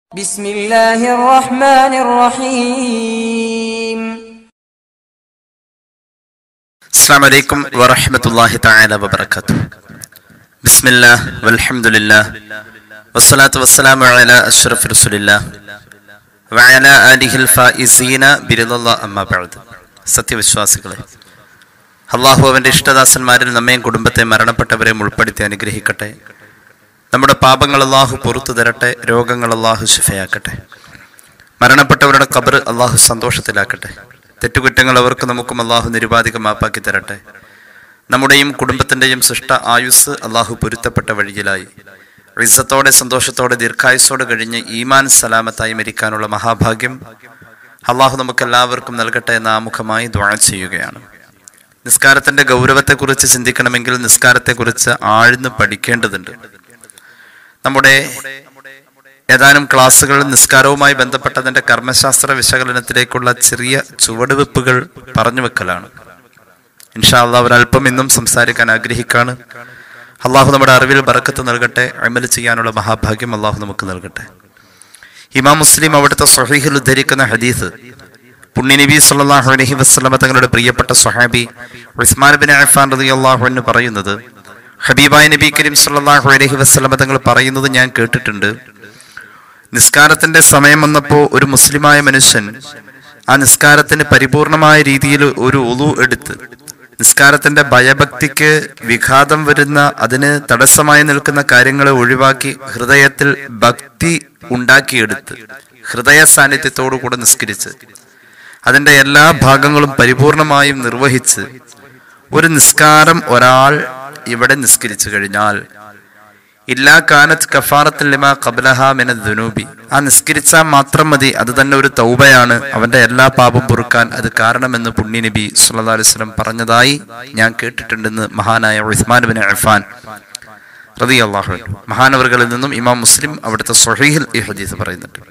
بسم الله الرحمن الرحيم السلام عليكم ورحمة الله تعالى وبركاته بسم الله والحمد لله والصلاة والسلام على أشرف رسول الله وعلى آله الفائزين برضا الله أما بعد സത്യവിശ്വാസികളെ അള്ളാഹു അവൻ്റെ ഇഷ്ടദാസന്മാരിൽ നമ്മയും കുടുംബത്തെ മരണപ്പെട്ടവരെയും ഉൾപ്പെടുത്തി അനുഗ്രഹിക്കട്ടെ നമ്മുടെ പാപങ്ങൾ അള്ളാഹു പുറത്തു തരട്ടെ രോഗങ്ങൾ അള്ളാഹു ശിഫയാക്കട്ടെ മരണപ്പെട്ടവരുടെ കബർ അള്ളാഹു സന്തോഷത്തിലാക്കട്ടെ തെറ്റുകുറ്റങ്ങൾ അവർക്ക് നമുക്കും അള്ളാഹു നിരുപാധികം മാപ്പാക്കി തരട്ടെ നമ്മുടെയും കുടുംബത്തിൻ്റെയും സൃഷ്ട ആയുസ് അള്ളാഹു പൊരുത്തപ്പെട്ട വഴിയിലായി ഇസ്സത്തോടെ സന്തോഷത്തോടെ ദീർഘായുസോടെ കഴിഞ്ഞ് ഈമാൻ സലാമത്തായി മരിക്കാനുള്ള മഹാഭാഗ്യം അള്ളാഹു നമുക്കെല്ലാവർക്കും നൽകട്ടെ എന്ന ആമുഖമായി ദ്വാ ചെയ്യുകയാണ് നിസ്കാരത്തിന്റെ ഗൗരവത്തെക്കുറിച്ച് ചിന്തിക്കണമെങ്കിൽ നിസ്കാരത്തെക്കുറിച്ച് ആഴ്ന്ന് പഠിക്കേണ്ടതുണ്ട് നമ്മുടെ ഏതാനും ക്ലാസ്സുകൾ നിസ്കാരവുമായി ബന്ധപ്പെട്ടതിന്റെ കർമ്മശാസ്ത്ര വിശകലനത്തിലേക്കുള്ള ചെറിയ ചുവടുവെപ്പുകൾ പറഞ്ഞു വെക്കലാണ് ഇൻഷാ അള്ളാഹ് ഒരല്പം ഇന്നും സംസാരിക്കാൻ ആഗ്രഹിക്കാണ് അള്ളാഹു നമ്മുടെ അറിവിൽ ബറക്കത്ത് നൽകട്ടെ അമൽ ചെയ്യാനുള്ള മഹാഭാഗ്യം അള്ളാഹു നമുക്ക് നൽകട്ടെ ഇമാം മുസ്ലിം അവിടുത്തെ സ്വഹീഹിൽ ഉദ്ധരിക്കുന്ന ഹദീസ് പുണ്യ നബി സല്ലല്ലാഹു അലൈഹി വസല്ലമ തങ്ങളുടെ പ്രിയപ്പെട്ട സ്വഹാബി ഉസ്മാൻ ബിൻ അഫ്ഫാൻ റളിയല്ലാഹു അൻഹു പറയുന്നത് ഹബീബായ നബി കരീം സല്ലല്ലാഹു അലൈഹി വസല്ലമ തങ്ങൾ പറയുന്നത് ഞാൻ കേട്ടിട്ടുണ്ട് നിസ്കാരത്തിന്റെ സമയം വന്നപ്പോൾ ഒരു മുസ്ലിമായ മനുഷ്യൻ ആ നിസ്കാരത്തിന് പരിപൂർണമായ രീതിയിൽ ഒരു ഉളു എടുത്ത് നിസ്കാരത്തിന്റെ ഭയഭക്തിക്ക് വിഘാതം വരുന്ന അതിന് തടസ്സമായി നിൽക്കുന്ന കാര്യങ്ങളെ ഒഴിവാക്കി ഹൃദയത്തിൽ ഭക്തി ഉണ്ടാക്കിയെടുത്ത് ഹൃദയ സാന്നിധ്യത്തോടു കൂടെ നിസ്കരിച്ച് അതിന്റെ എല്ലാ ഭാഗങ്ങളും പരിപൂർണമായും നിർവഹിച്ച് ഒരു നിസ്കാരം ഒരാൾ ഇവിടെ നിസ്കരിച്ചു കഴിഞ്ഞാൽ ഇല്ലാ കാനത്ത് കഫാറത്തിൽ ലിമാ ഖബ്ലഹ മിന ദുനൂബി ആ നിസ്കരിച്ചാൽ മാത്രം മതി അത് തന്നെ ഒരു തൗബയാണ് അവന്റെ എല്ലാ പാപം പൊറുക്കാൻ അത് കാരണമെന്ന് പുണ്യ നബി സല്ലല്ലാഹു അലൈഹി വസല്ലം പറഞ്ഞതായി ഞാൻ കേട്ടിട്ടുണ്ടെന്ന് മഹാനായ ഉസ്മാൻ ബിൻ അഫ്ഫാൻ റളിയല്ലാഹു അൻഹു മഹാനവറുകളിൽ നിന്നും ഇമാം മുസ്ലിം അവിടുത്തെ സ്വഹീഹിൽ ഈ ഹദീസ് പറയുന്നുണ്ട്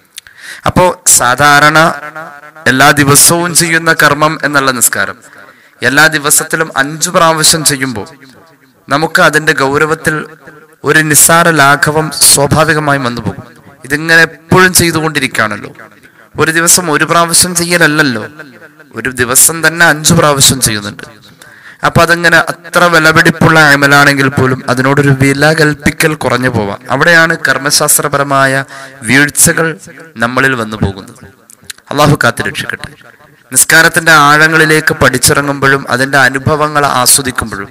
അപ്പോ സാധാരണ എല്ലാ ദിവസവും ചെയ്യുന്ന കർമ്മം എന്നുള്ള നിസ്കാരം എല്ലാ ദിവസത്തിലും അഞ്ചു പ്രാവശ്യം ചെയ്യുമ്പോൾ നമുക്ക് അതിന്റെ ഗൗരവത്തിൽ ഒരു നിസ്സാര ലാഘവം സ്വാഭാവികമായും വന്നു പോകും ഇതിങ്ങനെ എപ്പോഴും ചെയ്തുകൊണ്ടിരിക്കുകയാണല്ലോ ഒരു ദിവസം ഒരു പ്രാവശ്യം ചെയ്യലല്ലല്ലോ ഒരു ദിവസം തന്നെ അഞ്ചു പ്രാവശ്യം ചെയ്യുന്നുണ്ട് അപ്പൊ അതങ്ങനെ അത്ര വിലപിടിപ്പുള്ള അമലാണെങ്കിൽ പോലും അതിനോടൊരു വില കൽപ്പിക്കൽ കുറഞ്ഞു പോവാം അവിടെയാണ് കർമ്മശാസ്ത്രപരമായ വീഴ്ചകൾ നമ്മളിൽ വന്നു പോകുന്നത് അള്ളാഹു കാത്തു രക്ഷിക്കട്ടെ നിസ്കാരത്തിന്റെ ആഴങ്ങളിലേക്ക് പഠിച്ചിറങ്ങുമ്പോഴും അതിന്റെ അനുഭവങ്ങൾ ആസ്വദിക്കുമ്പോഴും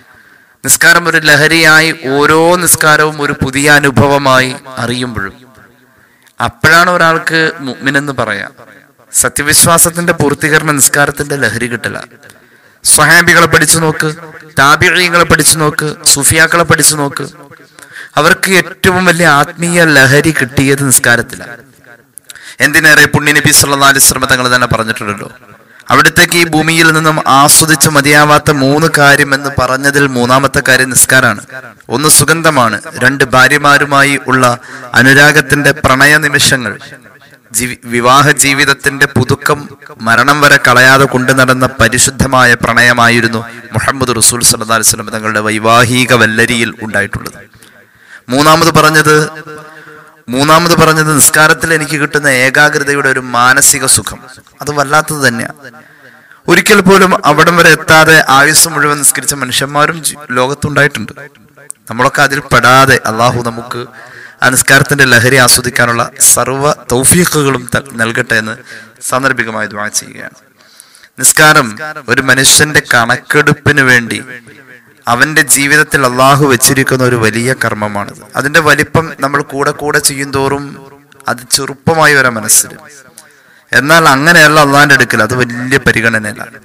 നിസ്കാരം ഒരു ലഹരിയായി ഓരോ നിസ്കാരവും ഒരു പുതിയ അനുഭവമായി അറിയുമ്പോഴും അപ്പോഴാണ് ഒരാൾക്ക് മുഅ്മിനെന്ന് പറയാം സത്യവിശ്വാസത്തിന്റെ പൂർത്തീകരണ നിസ്കാരത്തിന്റെ ലഹരി കിട്ടല സ്വഹാബികളെ പഠിച്ചു നോക്ക് താപിഴീങ്ങളെ പഠിച്ചു നോക്ക് സുഫിയാക്കളെ പഠിച്ചു നോക്ക് അവർക്ക് ഏറ്റവും വലിയ ആത്മീയ ലഹരി കിട്ടിയത് നിസ്കാരത്തിലാണ് എന്തിനേറെ പുണ്യ നബി സല്ലല്ലാഹു അലൈഹി വസല്ലം തങ്ങൾ തന്നെ പറഞ്ഞിട്ടുണ്ടല്ലോ അവിടത്തേക്ക് ഈ ഭൂമിയിൽ നിന്നും ആസ്വദിച്ച് മതിയാവാത്ത മൂന്ന് കാര്യം എന്ന് പറഞ്ഞതിൽ മൂന്നാമത്തെ കാര്യം നിസ്കാരാണ് ഒന്ന് സുഗന്ധമാണ് രണ്ട് ഭാര്യമാരുമായി ഉള്ള അനുരാഗത്തിന്റെ പ്രണയ നിമിഷങ്ങൾ ജീവി- വിവാഹ ജീവിതത്തിന്റെ പുതുക്കം മരണം വരെ കളയാതെ കൊണ്ടു നടന്ന പരിശുദ്ധമായ പ്രണയമായിരുന്നു മുഹമ്മദ് റസൂൽ സല്ലല്ലാഹു അലൈഹി വസല്ലം തങ്ങളുടെ വൈവാഹിക വല്ലരിയിൽ ഉണ്ടായിട്ടുള്ളത് മൂന്നാമത് പറഞ്ഞത് മൂന്നാമത് പറഞ്ഞത് നിസ്കാരത്തിൽ എനിക്ക് കിട്ടുന്ന ഏകാഗ്രതയുടെ ഒരു മാനസിക സുഖം അത് വല്ലാത്തത് തന്നെയാണ് ഒരിക്കൽ പോലും അവിടം വരെ എത്താതെ ആയുസ് മുഴുവൻ നിസ്കരിച്ച മനുഷ്യന്മാരും ജി- ലോകത്തുണ്ടായിട്ടുണ്ട് നമ്മളൊക്കെ അതിൽ പെടാതെ അള്ളാഹു നമുക്ക് ആ നിസ്കാരത്തിന്റെ ലഹരി ആസ്വദിക്കാനുള്ള സർവ്വ തൗഫീഖുകളും ത- നൽകട്ടെ എന്ന് സാന്ദർഭികമായി ദ്വാ ചെയ്യുകയാണ് നിസ്കാരം ഒരു മനുഷ്യന്റെ കണക്കെടുപ്പിന് വേണ്ടി അവന്റെ ജീവിതത്തിൽ അള്ളാഹു വെച്ചിരിക്കുന്ന ഒരു വലിയ കർമ്മമാണിത് അതിന്റെ വലിപ്പം നമ്മൾ കൂടെ കൂടെ ചെയ്യുന്തോറും അത് ചെറുപ്പമായി വരാൻ മനസ്സിൽ എന്നാൽ അങ്ങനെയല്ല അള്ളാഹിന്റെ അടുക്കൽ അത് വലിയ പരിഗണനയിലാണ്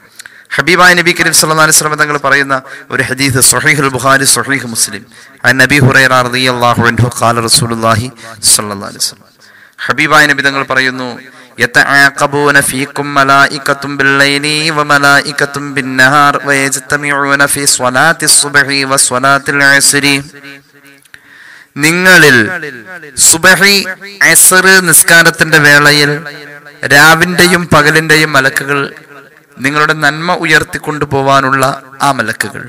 ഹബീബായ നബി കരീം സല്ലല്ലാഹു അലൈഹി വസല്ലം തങ്ങൾ പറയുന്ന ഒരു ഹദീസ് സ്വഹീഹുൽ ബുഖാരി സ്വഹീഹ് മുസ്ലിം അൻ നബി ഹുറൈറ റളിയല്ലാഹു അൻഹു ഖാല റസൂലുള്ളാഹി സ്വല്ലല്ലാഹു അലൈഹി വസല്ലം ഹബീബായ നബി തങ്ങൾ പറയുന്നു يتعاقبون فيكم ملائكة بالليل وملائكة بالنهار ويجتمعون في صلاة الصبح وصلاة العصر നിങ്ങളിൽ സുബഹി അസർ നിസ്കാരത്തിന്റെ വേളയിൽ രാവിന്റെയും പകലിന്റെയും മലക്കുകൾ നിങ്ങളുടെ നന്മ ഉയർത്തിക്കൊണ്ടുപോവാനുള്ള ആ മലക്കുകൾ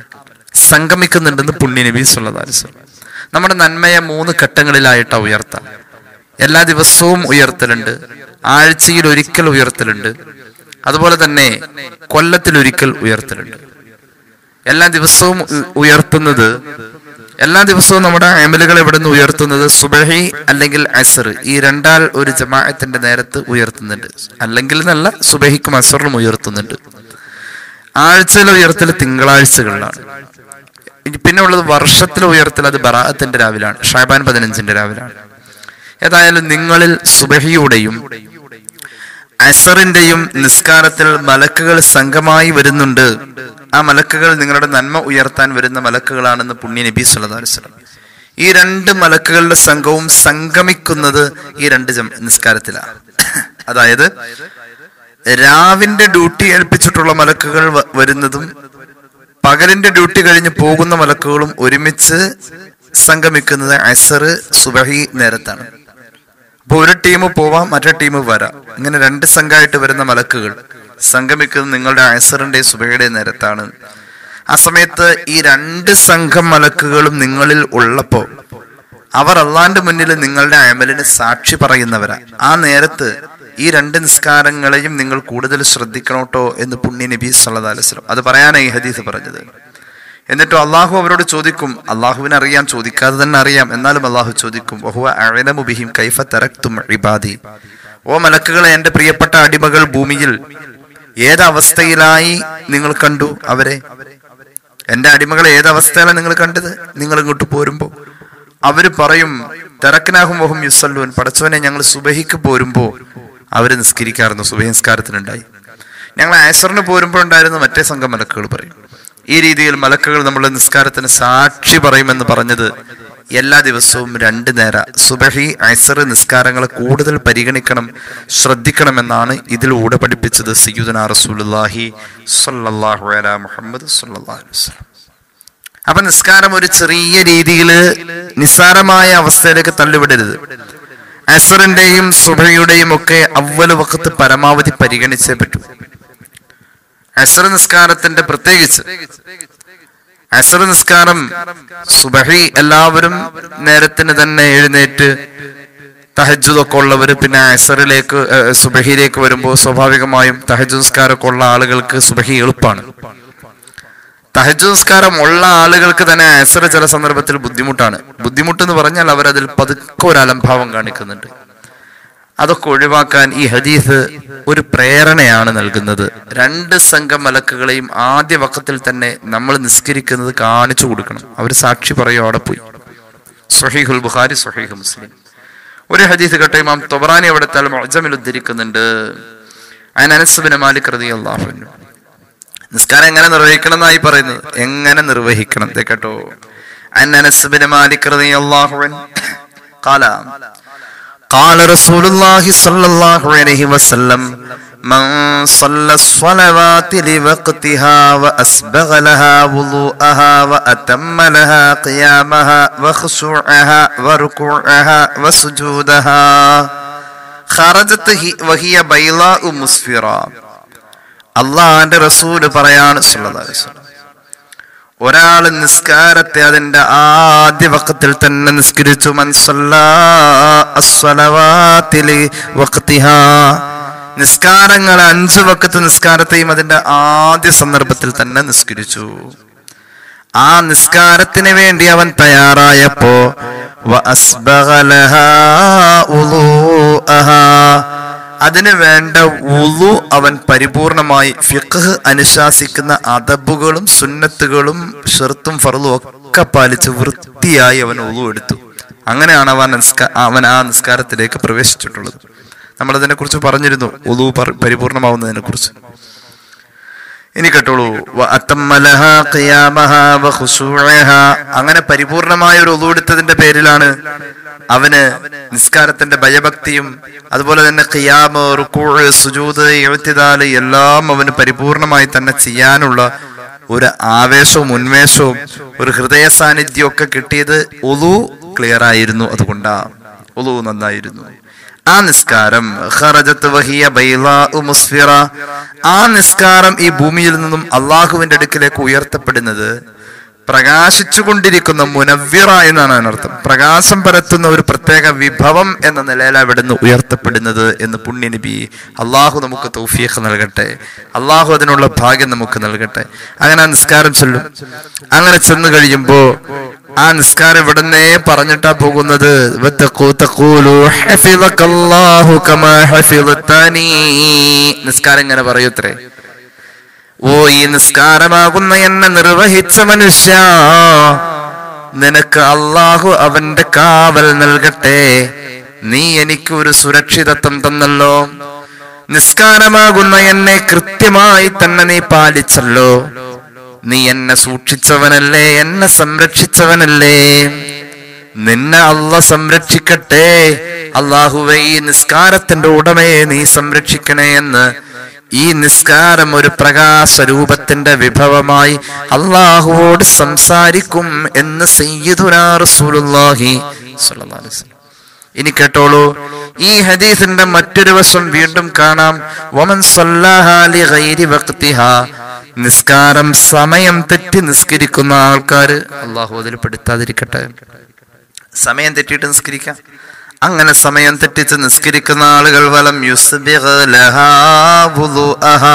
സംഗമിക്കുന്നുണ്ടെന്ന് പുണ്യ നബി സല്ലല്ലാഹു അലൈഹി വസല്ലം നമ്മുടെ നന്മയെ മൂന്ന് ഘട്ടങ്ങളിലായിട്ടാണ് ഉയർത്താം എല്ലാ ദിവസവും ഉയർത്തലുണ്ട് ആഴ്ചയിൽ ഒരിക്കൽ ഉയർത്തലുണ്ട് അതുപോലെ തന്നെ കൊല്ലത്തിൽ ഒരിക്കൽ ഉയർത്തലുണ്ട് എല്ലാ ദിവസവും ഉ- ഉയർത്തുന്നത് എല്ലാ ദിവസവും നമ്മുടെ അമലുകൾ ഇവിടെ നിന്ന് ഉയർത്തുന്നത് സുബഹി അല്ലെങ്കിൽ അസർ ഈ രണ്ടാൽ ഒരു ജമാഅത്തിന്റെ നേരത്ത് ഉയർത്തുന്നുണ്ട് അല്ലെങ്കിൽ എന്നല്ല സുബഹിക്കും അസറിനും ഉയർത്തുന്നുണ്ട് ആഴ്ചയിലെ ഉയർത്തൽ തിങ്കളാഴ്ചകളിലാണ് ഇനി പിന്നെ ഉള്ളത് വർഷത്തിലെ ഉയർത്തൽ അത് ബറാഅത്തിന്റെ രാവിലാണ് ഷാബാൻ പതിനഞ്ചിന്റെ രാവിലാണ് ഏതായാലും നിങ്ങളിൽ സുബഹിയുടെയും അസറിന്റെയും നിസ്കാരത്തിൽ മലക്കുകൾ സംഘമായി വരുന്നുണ്ട് ആ മലക്കുകൾ നിങ്ങളുടെ നന്മ ഉയർത്താൻ വരുന്ന മലക്കുകളാണെന്ന് പുണ്യ നബി സല്ലല്ലാഹു അലൈഹി വസല്ലം ഈ രണ്ട് മലക്കുകളുടെ സംഘവും സംഗമിക്കുന്നത് ഈ രണ്ട് ജം- നിസ്കാരത്തിലാണ് അതായത് രാവിന്റെ ഡ്യൂട്ടി ഏൽപ്പിച്ചിട്ടുള്ള മലക്കുകൾ വ- വരുന്നതും പകലിന്റെ ഡ്യൂട്ടി കഴിഞ്ഞ് പോകുന്ന മലക്കുകളും ഒരുമിച്ച് സംഗമിക്കുന്നത് അസർ സുബഹി നേരത്താണ് അപ്പൊ ഒരു ടീം പോവാം മറ്റേ ടീം വരാം ഇങ്ങനെ രണ്ട് സംഘമായിട്ട് വരുന്ന മലക്കുകൾ സംഗമിക്കുന്നത് നിങ്ങളുടെ അസറിന്റെയും സുബഹയുടെയും നേരത്താണ് ആ സമയത്ത് ഈ രണ്ട് സംഘം മലക്കുകളും നിങ്ങളിൽ ഉള്ളപ്പോ അവർ അള്ളാന്റെ മുന്നിൽ നിങ്ങളുടെ അമലിന് സാക്ഷി പറയുന്നവരാ ആ നേരത്ത് ഈ രണ്ട് നിസ്കാരങ്ങളെയും നിങ്ങൾ കൂടുതൽ ശ്രദ്ധിക്കണോട്ടോ എന്ന് പുണ്യ നബി സല്ലല്ലാഹു അലൈഹി വസല്ലം അത് പറയാനാണ് ഈ ഹദീസ് പറഞ്ഞത് എന്നിട്ട് അള്ളാഹു അവരോട് ചോദിക്കും അള്ളാഹുവിനെ അറിയാം ചോദിക്കാതെ തന്നെ അറിയാം എന്നാലും അള്ളാഹു ചോദിക്കും "വഹുവ അഅലമു ബിഹിം കൈഫ തറക്തും ഇബാദി ഓ മലക്കുകളെ എന്റെ പ്രിയപ്പെട്ട അടിമകൾ ഭൂമിയിൽ ഏതവസ്ഥയിലായി നിങ്ങൾ കണ്ടു അവരെ എന്റെ അടിമകളെ ഏതവസ്ഥയിലാണ് നിങ്ങൾ കണ്ടത് നിങ്ങൾ ഇങ്ങോട്ട് പോരുമ്പോ അവര് പറയും തിരക്കനാഹും വഹും യുസല്ലൂൻ പടച്ചവനെ ഞങ്ങൾ സുബഹിക്ക് പോരുമ്പോ അവര് നിസ്കരിക്കാറുണ്ട് സുബഹി നിസ്കാരത്തിനുണ്ടായി ഞങ്ങൾ ആസറിന് പോരുമ്പോൾ ഉണ്ടായിരുന്ന മറ്റേ സംഘം മലക്കുകൾ പറയും ഈ രീതിയിൽ മലക്കുകൾ നമ്മുടെ നിസ്കാരത്തിന് സാക്ഷി പറയുമെന്ന് പറഞ്ഞത് എല്ലാ ദിവസവും രണ്ട് നേര സുബഹി ഐസർ നിസ്കാരങ്ങളെ കൂടുതൽ പരിഗണിക്കണം ശ്രദ്ധിക്കണമെന്നാണ് ഇതിലൂടെ പഠിപ്പിച്ചത് സയ്യുദന റസൂലുള്ളാഹി സ്വല്ലല്ലാഹു അലാ മുഹമ്മദ് സ്വല്ലല്ലാഹു അലൈഹി വസല്ലം അപ്പൊ നിസ്കാരം ഒരു ചെറിയ രീതിയിൽ നിസ്സാരമായ അവസ്ഥയിലേക്ക് തള്ളിവിടരുത് അസറിന്റെയും സുബഹയുടെയും ഒക്കെ അവല് വക്കത്ത് പരമാവധി പരിഗണിച്ചേ പറ്റൂ അസർ നിസ്കാരത്തിന്റെ പ്രത്യേകിച്ച് അസർ നിസ്കാരം സുബഹി എല്ലാവരും നേരത്തിന് തന്നെ എഴുന്നേറ്റ് തഹജുദൊക്കെ ഉള്ളവര് പിന്നെ അസറിലേക്ക് ഏഹ്, സുബഹിയിലേക്ക് വരുമ്പോൾ സ്വാഭാവികമായും തഹജു നിസ്കാരമൊക്കെ ഉള്ള ആളുകൾക്ക് സുബഹി എളുപ്പമാണ് തഹജു നിസ്കാരം ഉള്ള ആളുകൾക്ക് തന്നെ അസർ ചില സന്ദർഭത്തിൽ ബുദ്ധിമുട്ടാണ് ബുദ്ധിമുട്ട് എന്ന് പറഞ്ഞാൽ അവരതിൽ പതുക്കെ ഒരു അലംഭാവം കാണിക്കുന്നുണ്ട് അതൊക്കെ ഒഴിവാക്കാൻ ഈ ഹദീസ് ഒരു പ്രേരണയാണ് നൽകുന്നത് രണ്ട് സംഘം മലക്കുകളെയും ആദ്യ വക്കത്തിൽ തന്നെ നമ്മൾ നിസ്കരിക്കുന്നത് കാണിച്ചു കൊടുക്കണം അവർ സാക്ഷി പറയും അവിടെ പോയി സഹീഹുൽ ബുഖാരി സഹീഹ് മുസ്ലിം ഒരു ഹദീസ് കേട്ട ഇമാം തൊബറാനി അവിടുത്തെ അൽ മുഅ്ജമിൽ ഉദ്ധരിക്കുന്നുണ്ട് അയൻ അനസ് ബിൻ മാലിക് റളിയല്ലാഹു അൻഹു നിസ്കാരം എങ്ങനെ നിർവഹിക്കണം എന്നായി പറയുന്നത് എങ്ങനെ നിർവഹിക്കണം ദേ കേട്ടോ അൻ അനസ് ബിൻ മാലിക് റളിയല്ലാഹു അൻഹു قال قال رسول الله صلى الله عليه وسلم من صلى الصلوات لوقتها وأسبغ لها وضوءها وأتم لها قيامها وخشوعها وركوعها وسجودها خرجت هي- وهي بيضاء مسفرة അള്ളാന്റെ റസൂല് പറയാണ് സല്ലല്ലാഹു അലൈഹി വസല്ലം. ഒരാൾ നിസ്കാരത്തെ അതിന്റെ ആദ്യ വക്കത്തിൽ തന്നെ നിസ്കരിച്ചു മൻസല്ലാ അസ്സലവാത്തിലി വഖ്തിഹാ. നിസ്കാരങ്ങൾ അഞ്ച് വക്കത്ത് നിസ്കാരത്തെയും അതിന്റെ ആദ്യ സന്ദർഭത്തിൽ തന്നെ നിസ്കരിച്ചു ആ നിസ്കാരത്തിന് വേണ്ടി അവൻ തയ്യാറായപ്പോ വ അസ്ബഗ ലഹാ ഉളൂഅഹാ. അതിന് വേണ്ട ഉളു അവൻ പരിപൂർണമായി ഫിഖ് അനുശാസിക്കുന്ന അദബുകളും സുന്നത്തുകളും ഷെർത്തും ഫറലും ഒക്കെ പാലിച്ച് വൃത്തിയായി അവൻ ഉളു എടുത്തു അങ്ങനെയാണ് അവൻ നിസ്കാ അവൻ ആ നിസ്കാരത്തിലേക്ക് പ്രവേശിച്ചിട്ടുള്ളത് നമ്മൾ അതിനെ കുറിച്ച് പറഞ്ഞിരുന്നു ഉളു പരിപൂർണമാവുന്നതിനെ കുറിച്ച് ഇനി കേട്ടോളൂ വ അത്തമ്മലഹ ഖിയാമഹ വ ഖുശൂഅഹ. അങ്ങനെ പരിപൂർണമായ ഒരു ഒതുവെടുത്തതിന്റെ പേരിലാണ് അവന് നിസ്കാരത്തിന്റെ ഭയഭക്തിയും അതുപോലെ തന്നെ ഖിയാമ് റുക്കൂഴ് സുജൂദ് എഴുത്തിദാല് എല്ലാം അവന് പരിപൂർണമായി തന്നെ ചെയ്യാനുള്ള ഒരു ആവേശവും ഉന്മേഷവും ഒരു ഹൃദയ സാന്നിധ്യവും ഒക്കെ കിട്ടിയത് ഒതു ക്ലിയർ ആയിരുന്നു അതുകൊണ്ടാ ഒതു നന്നായിരുന്നു ആ നിസ്കാരം ഖറജത്ത് വഹിയ ബൈളാഉ മുസ്ഫിറ ആ നിസ്കാരം ഈ ഭൂമിയിൽ നിന്നും അള്ളാഹുവിന്റെ അടുക്കിലേക്ക് ഉയർത്തപ്പെടുന്നത് പ്രകാശിച്ചുകൊണ്ടിരിക്കുന്ന മുനവ്വിറ എന്നാണ് അതിനർത്ഥം പ്രകാശം പരത്തുന്ന ഒരു പ്രത്യേക വിഭവം എന്ന നിലയിൽ അവിടുന്ന് ഉയർത്തപ്പെടുന്നത് എന്ന് പുണ്യ നബി അള്ളാഹു നമുക്ക് തൗഫീഖ് നൽകട്ടെ അള്ളാഹു അതിനുള്ള ഭാഗ്യം നമുക്ക് നൽകട്ടെ അങ്ങനെ ആ നിസ്കാരം ചൊല്ലും അങ്ങനെ ചെന്ന് കഴിയുമ്പോ ആ നിസ്കാരം ഇവിടുന്നേ പറഞ്ഞിട്ടാ പോകുന്നത് വത്തഖൂ തഖൂലു ഹഫിളക്കല്ലാഹു കമാ ഹഫിളതനീ. നിസ്കാരം ഇങ്ങനെ പറയൂത്രേ ഓ ഈ നിസ്കാരമാകുന്ന എന്നെ നിർവഹിച്ച മനുഷ്യ നിനക്ക് അള്ളാഹു അവന്റെ കാവൽ നൽകട്ടെ നീ എനിക്ക് ഒരു സുരക്ഷിതത്വം തന്നല്ലോ നിസ്കാരമാകുന്ന എന്നെ കൃത്യമായി തന്നെ നീ പാലിച്ചല്ലോ നീ എന്നെ സൂക്ഷിച്ചവനല്ലേ എന്നെ സംരക്ഷിച്ചവനല്ലേ നിന്നെ അല്ല സംരക്ഷിക്കട്ടെ അള്ളാഹുവെ ഈ നിസ്കാരത്തിന്റെ ഉടമയെ നീ സംരക്ഷിക്കണേ എന്ന് ഈ നിസ്കാരം ഒരു പ്രകാശ രൂപത്തിന്റെ വിഭവമായി അള്ളാഹുവോട് സംസാരിക്കും എന്ന് സയ്യിദുനാ റസൂലുള്ളാഹി സ്വല്ലല്ലാഹു അലൈഹി വസല്ലം. ഇനി കേട്ടോളൂ ഈ ഹദീസിന്റെ മറ്റൊരു വശം വീണ്ടും കാണാം വമൻ സല്ലഹാ ലിഗൈരി വഖ്തിഹാ നിസ്കാരം സമയം തെറ്റി നിസ്കരിക്കുന്ന ആൾക്കാര് അള്ളാഹു അതിൽ പെടുത്താതിരിക്കട്ടെ സമയം തെറ്റിയിട്ട് നിസ്കരിക്കാം അങ്ങനെ സമയം തെറ്റിച്ച് നിസ്കരിക്കുന്ന ആളുകൾ വലം യുസ്ബിഗ് ലഹാ വുളുഅഹാ.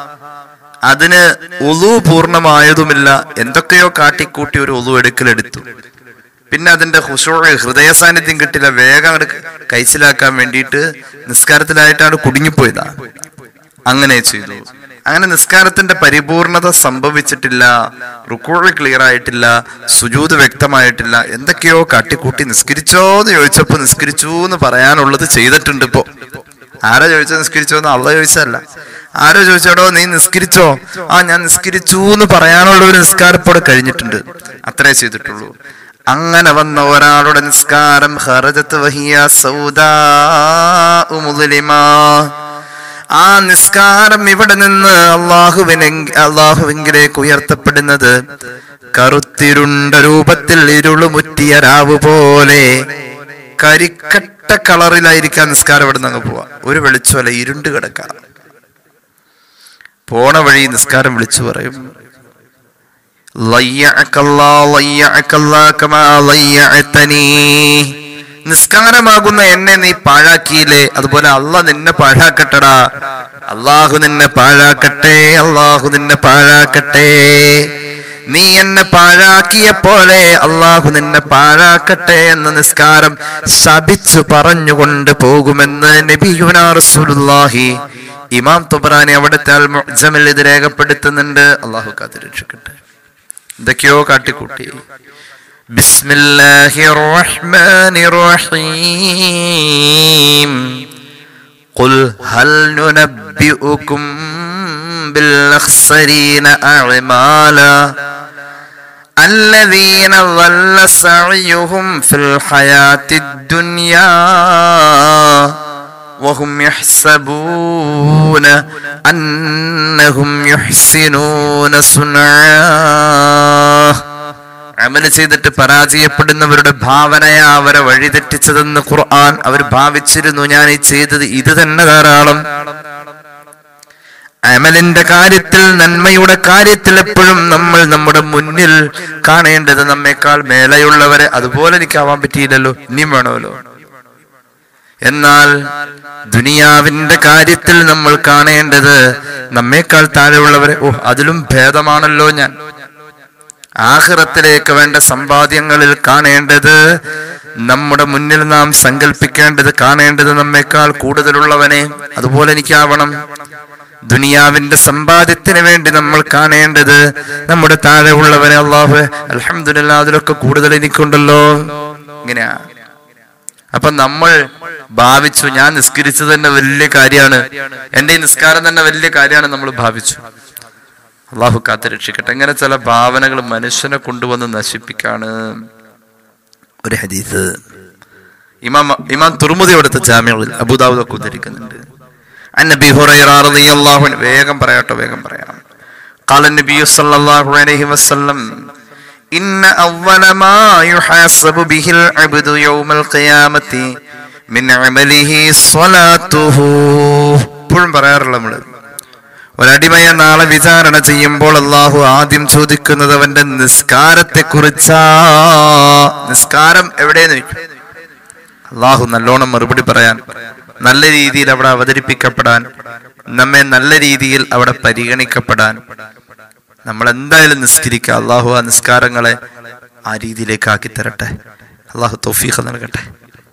അതിന് ഉളു പൂർണ്ണമായതുമില്ല എന്തൊക്കെയോ കാട്ടിക്കൂട്ടി ഒരു ഉളു എടുക്കലെടുത്തു പിന്നെ അതിന്റെ ഹുഷോ ഹൃദയ സാന്നിധ്യം കിട്ടില്ല വേഗം അങ്ങട് കൈച്ചിലാക്കാൻ വേണ്ടിയിട്ട് നിസ്കാരത്തിലായിട്ടാണ് കുടുങ്ങിപ്പോയതാ അങ്ങനെ ചെയ്തു അങ്ങനെ നിസ്കാരത്തിന്റെ പരിപൂർണത സംഭവിച്ചിട്ടില്ല റുക്കോഴ് ക്ലിയർ ആയിട്ടില്ല സുജൂത് വ്യക്തമായിട്ടില്ല എന്തൊക്കെയോ കാട്ടിക്കൂട്ടി നിസ്കരിച്ചോ എന്ന് ചോദിച്ചപ്പോ നിസ്കരിച്ചു എന്ന് പറയാനുള്ളത് ചെയ്തിട്ടുണ്ട് ഇപ്പോ ആരാ ചോദിച്ചോ നിസ്കരിച്ചോ എന്ന് അള്ള ചോദിച്ചല്ല ആരോ ചോദിച്ചോടോ നീ നിസ്കരിച്ചോ ആ ഞാൻ നിസ്കരിച്ചു എന്ന് പറയാനുള്ള ഒരു നിസ്കാരപ്പോടെ കഴിഞ്ഞിട്ടുണ്ട് അത്രേ ചെയ്തിട്ടുള്ളൂ അങ്ങനെ വന്ന ഒരാളുടെ നിസ്കാരം ഹറജത്ത് വഹിയ സൗദാ മുസ്ലിമാ ആ നിസ്കാരം ഇവിടെ നിന്ന് അള്ളാഹുവിനെ അള്ളാഹുവിങ്കിലേക്ക് ഉയർത്തപ്പെടുന്നത് കറുത്തിരുണ്ട രൂപത്തിൽ ഇരുളുമുറ്റിയ രാവ് പോലെ കരിക്കട്ട കളറിലായിരിക്കാം നിസ്കാരം ഇവിടെ നിന്ന് അങ്ങ് പോവാ ഒരു വെളിച്ചമല്ല ഇരുണ്ട് കിടക്കാം പോണ വഴി നിസ്കാരം വിളിച്ചു പറയും ലയ്യഅക്കല്ലാ, ലയ്യഅക്കല്ലാ കമാ ലയ്യഅത്തനീ. നിസ്കാരമാകുന്ന എന്നെ നീ പാഴാക്കിയില്ലേ അതുപോലെ അല്ല നിന്നെ പാഴാക്കട്ടടാ അള്ളാഹു നിന്നെ പാഴാക്കട്ടെ അള്ളാഹു നിന്നെ പാഴാക്കട്ടെ നീ എന്നെ പാഴാക്കിയ പോലെ അള്ളാഹു നിന്നെ പാഴാക്കട്ടെ എന്ന നിസ്കാരം ശപിച്ചു പറഞ്ഞുകൊണ്ട് പോകുമെന്ന് നബിയുനാ റസൂലുള്ളാഹി ഇമാം തുബ്രാനി അവിടുത്തെ അൽ മുഅ്ജമിൽ ഇത് രേഖപ്പെടുത്തുന്നുണ്ട് അള്ളാഹു കാത്തിരക്ഷിക്കട്ടെ എന്തൊക്കെയോ കാട്ടിക്കൂട്ടി ബിസ്മില്ലാഹിർ റഹ്മാനിർ റഹീം قل هل ننبئكم بالأخسرين أعمالا الذين ضل سعيهم في الحياة الدنيا وهم يحسبون أنهم يحسنون صنعا അമല് ചെയ്തിട്ട് പരാജയപ്പെടുന്നവരുടെ ഭാവനയാ അവരെ വഴിതെറ്റിച്ചതെന്ന് ഖുർആൻ അവർ ഭാവിച്ചിരുന്നു ഞാൻ ഈ ചെയ്തത് ഇത് തന്നെ ധാരാളം അമലിന്റെ കാര്യത്തിൽ നന്മയുടെ കാര്യത്തിൽ എപ്പോഴും നമ്മൾ നമ്മുടെ മുന്നിൽ കാണേണ്ടത് നമ്മെക്കാൾ മേലെയുള്ളവരെ അതുപോലെ എനിക്കാവാൻ പറ്റിയില്ലല്ലോ ഇനിയും വേണമല്ലോ എന്നാൽ ദുനിയാവിന്റെ കാര്യത്തിൽ നമ്മൾ കാണേണ്ടത് നമ്മേക്കാൾ താഴെയുള്ളവരെ ഓ അതിലും ഭേദമാണല്ലോ ഞാൻ ആഹ്റത്തിലേക്ക് വേണ്ട സമ്പാദ്യങ്ങളിൽ കാണേണ്ടത് നമ്മുടെ മുന്നിൽ നാം സങ്കല്പിക്കേണ്ടത് കാണേണ്ടത് നമ്മേക്കാൾ കൂടുതലുള്ളവനെ അതുപോലെ എനിക്കാവണം ദുനിയാവിന്റെ സമ്പാദ്യത്തിന് വേണ്ടി നമ്മൾ കാണേണ്ടത് നമ്മുടെ താഴെ ഉള്ളവനെ അള്ളാഹു അലഹമില്ല അതിലൊക്കെ കൂടുതൽ എനിക്കുണ്ടല്ലോ ഇങ്ങനെയാ അപ്പൊ നമ്മൾ ഭാവിച്ചു ഞാൻ നിസ്കരിച്ചത് തന്നെ വലിയ കാര്യമാണ് എന്റെ ഈ നിസ്കാരം തന്നെ വലിയ കാര്യമാണ് നമ്മൾ ഭാവിച്ചു അള്ളാഹു കാത്ത് രക്ഷിക്കട്ടെ അങ്ങനെ ചില ഭാവനകൾ മനുഷ്യനെ കൊണ്ടുവന്ന് നശിപ്പിക്കാണ് ഒരു ഹദീസ് ഇമാം ഇമാം തുറമുതി കൊടുത്ത ജാമ്യങ്ങളിൽ അബുദാബുദൊക്കെ ഉദ്ധരിക്കുന്നുണ്ട് അന്നബി ഹുറൈറ റളിയല്ലാഹു അൻഹു വേഗം പറയാട്ടോ വേഗം പറയാം قال النبي صلى الله عليه وسلم إن أول ما يحاسب به العبد يوم القيامة من عمله صلاته എപ്പോഴും പറയാറില്ല നമ്മള് ഒരടിമയെ നാളെ വിചാരണ ചെയ്യുമ്പോൾ അള്ളാഹു ആദ്യം ചോദിക്കുന്നത് അവന്റെ നിസ്കാരത്തെ കുറിച്ചാ നിസ്കാരം എവിടെയെന്ന് ചോദിക്കും അള്ളാഹു നല്ലോണം മറുപടി പറയാൻ നല്ല രീതിയിൽ അവിടെ അവതരിപ്പിക്കപ്പെടാൻ നമ്മെ നല്ല രീതിയിൽ അവിടെ പരിഗണിക്കപ്പെടാൻ നമ്മൾ എന്തായാലും നിസ്കരിക്കുക അള്ളാഹു ആ നിസ്കാരങ്ങളെ ആ രീതിയിലേക്ക് ആക്കി തരട്ടെ അള്ളാഹു തൗഫീഖ് നൽകട്ടെ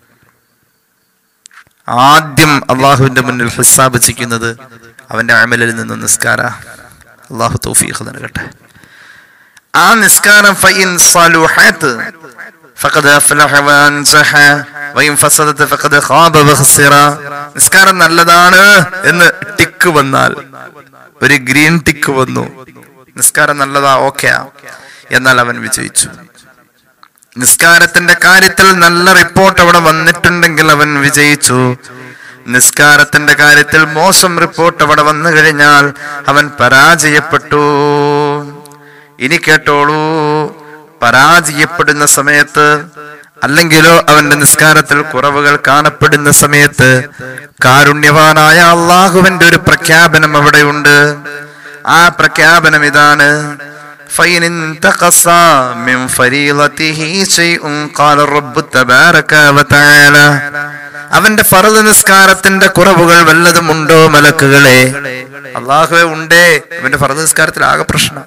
ആദ്യം അള്ളാഹുവിന്റെ മുന്നിൽ ഹിസാബ് ചെയ്യുന്നത് അവന്റെ അമലിൽ നിന്ന് നിസ്കാര അള്ളാഹു തൗഫീഖ് നൽകട്ടെ ആ നിസ്കാരം ഫൈൻ സലുഹത്ത് فقد أفلح وأنجح وإن فسدت فقد خاب وخسر നിസ്കാരം നല്ലതാണ് എന്ന് ടിക്ക് വന്നാൽ ഒരു ഗ്രീൻ ടിക്ക് വന്നു നിസ്കാരം നല്ലതാ ഓക്കെയാ എന്നാൽ അവൻ വിജയിച്ചു നിസ്കാരത്തിന്റെ കാര്യത്തിൽ നല്ല റിപ്പോർട്ട് അവിടെ വന്നിട്ടുണ്ടെങ്കിൽ അവൻ വിജയിച്ചു നിസ്കാരത്തിന്റെ കാര്യത്തിൽ മോശം റിപ്പോർട്ട് അവിടെ വന്നു കഴിഞ്ഞാൽ അവൻ പരാജയപ്പെട്ടു ഇനി കേട്ടോളൂ പരാജയപ്പെടുന്ന സമയത്ത് അല്ലെങ്കിലോ അവന്റെ നിസ്കാരത്തിൽ കുറവുകൾ കാണപ്പെടുന്ന സമയത്ത് കാരുണ്യവാനായ അള്ളാഹുവിന്റെ ഒരു പ്രഖ്യാപനം അവിടെയുണ്ട് ആ പ്രഖ്യാപനം ഇതാണ് فإن انتقص من فريضته شيء قال الرب تبارك وتعالى അവന്റെ ഫറദ് നിസ്കാരത്തിന്റെ കുറവുകൾ വല്ലതും ഉണ്ടോ മലക്കുകളെ അള്ളാഹുവെ ഉണ്ടേ അവന്റെ ഫറദ് നിസ്കാരത്തിൽ ആകെ പ്രശ്നം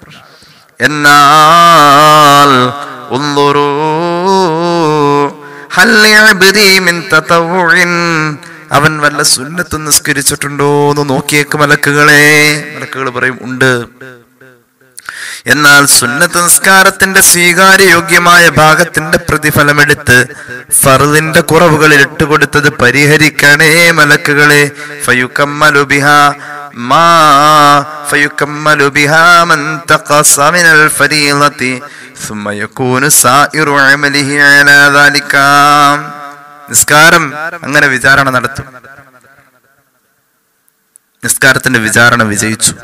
എന്നാൽ ഉള്ളുറൂ ഹൽ ലിഅബ്ദി മിൻ തതവ്വുഇൻ അവൻ വല്ല സുന്നത്ത് നിസ്കരിച്ചിട്ടുണ്ടോ എന്ന് നോക്കിയേക്ക് മലക്കുകളെ മലക്കുകൾ പറയും ഉണ്ട് എന്നാൽ സുന്നത്ത് നിസ്കാരത്തിന്റെ സ്വീകാര്യയോഗ്യമായ ഭാഗത്തിന്റെ പ്രതിഫലമെടുത്ത് ഫറുദിന്റെ കുറവുകളിൽ ഇട്ടുകൊടുത്തത് പരിഹരിക്കണേ മലക്കുകളെ ഫയുക്കമ്മലു ബിഹാ മാ ഫയുക്കമ്മലു ബിഹാ മൻ തഖസ മിനൽ ഫരീളത്തി ثم يكون سائر عمله على ذلك നിസ്കാരം അങ്ങനെ വിചാരണ നടത്തും നിസ്കാരത്തിന്റെ വിചാരണ വിജയിച്ചു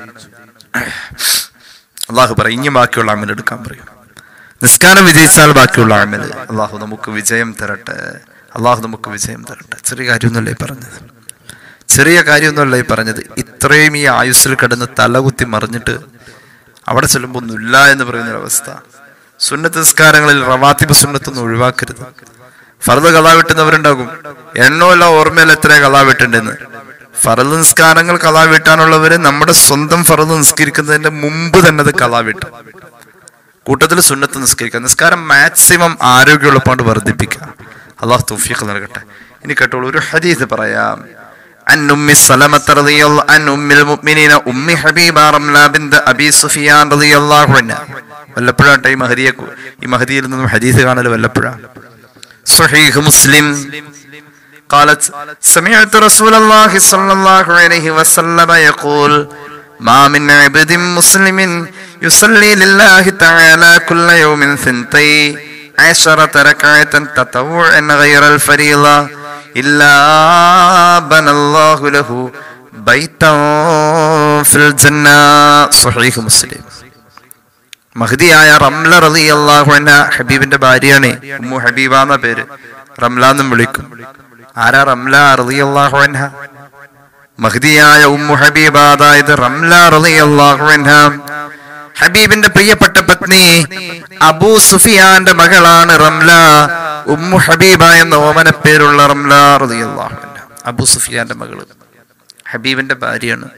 അള്ളാഹു പറയും ഇനി ബാക്കിയുള്ള അമൽ എടുക്കാൻ പറയും നിസ്കാരം വിജയിച്ചാൽ ബാക്കിയുള്ള അമൽ അള്ളാഹു നമുക്ക് വിജയം തരട്ടെ അള്ളാഹു നമുക്ക് വിജയം തരട്ടെ ചെറിയ കാര്യമൊന്നുമല്ല ഈ പറഞ്ഞത് ചെറിയ കാര്യമൊന്നുമല്ല ഈ പറഞ്ഞത് ഇത്രയും ഈ ആയുസ്സിൽ കിടന്ന് തലകുത്തി മറിഞ്ഞിട്ട് അവിടെ ചെല്ലുമ്പോൾ ഒന്നുമില്ല എന്ന് പറയുന്ന ഒരു അവസ്ഥ സുന്നത്ത് നിസ്കാരങ്ങളിൽ റവാത്തിബ് സുന്നത്തൊന്നും ഒഴിവാക്കരുത് ഫറദ് കലാ വെട്ടുന്നവരുണ്ടാകും എണ്ണമല്ല ഓർമ്മയിൽ എത്ര കലാ വെട്ടുണ്ടെന്ന് ഫറദ് നിസ്കാരങ്ങൾ കലാ വീട്ടാനുള്ളവര് നമ്മുടെ സ്വന്തം ഫറദ് നിസ്കരിക്കുന്നതിന്റെ മുമ്പ് തന്നെ അത് കലാ വീട്ടും കൂട്ടത്തിൽ സുന്നത്ത് നിസ്കരിക്കുക നിസ്കാരം മാക്സിമം ആരോഗ്യമുള്ളപ്പോണ്ട് വർദ്ധിപ്പിക്കുക അള്ളാഹു തൗഫീഖ് നൽകട്ടെ ഇനി കേട്ടോളൂ ഒരു ഹദീസ് പറയാം عن أم سلمة رضي الله عن أم المؤمنين أم حبيبة رملة بنت أبي سفيان رضي الله عنها വല്ലപ്പോഴാട്ടെ ഈ മഹദിയെ കു- ഈ മഹദിയിൽ നിന്നും ഹദീസ് കാണൽ വല്ലപ്പോഴാണ് صحيح مسلم قالت سمعت رسول الله صلى الله عليه وسلم يقول ما من عبد مسلم يصلي لله تعالى كل يوم ثنتي عشرة ركعة تطوعا غير الفريضة إلا بنى الله له بيتا في الجنة صحيح مسلم മഹദിയായ റംല റലി അള്ളാഹു അൻഹ ഹബീബിന്റെ ഭാര്യയാണ് ഉമ്മു ഹബീബ എന്ന പേര് റംല എന്നും വിളിക്കും ആരാ റംല റലി അള്ളാഹു അൻഹ മഹദിയായ ഉമ്മു ഹബീബ അതായത് റംല റലി അള്ളാഹു അൻഹ ഹബീബിന്റെ പ്രിയപ്പെട്ട പത്നി അബൂ സുഫിയാന്റെ മകളാണ് റംല ഉമ്മു ഹബീബ എന്ന ഓമന പേരുള്ള റംല റലി അള്ളാഹു അൻഹ അബൂ സുഫിയാന്റെ മകള് ഹബീബിന്റെ ഭാര്യയാണ്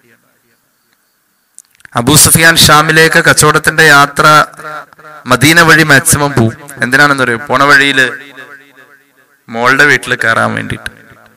അബൂ സുഫിയാൻ ഷാമിലേക്ക് കച്ചവടത്തിന്റെ യാത്ര മദീന വഴി മാക്സിമം പോവും എന്തിനാണെന്ന് പറയും പോണ വഴിയില് മോളുടെ വീട്ടിൽ കയറാൻ വേണ്ടിയിട്ട്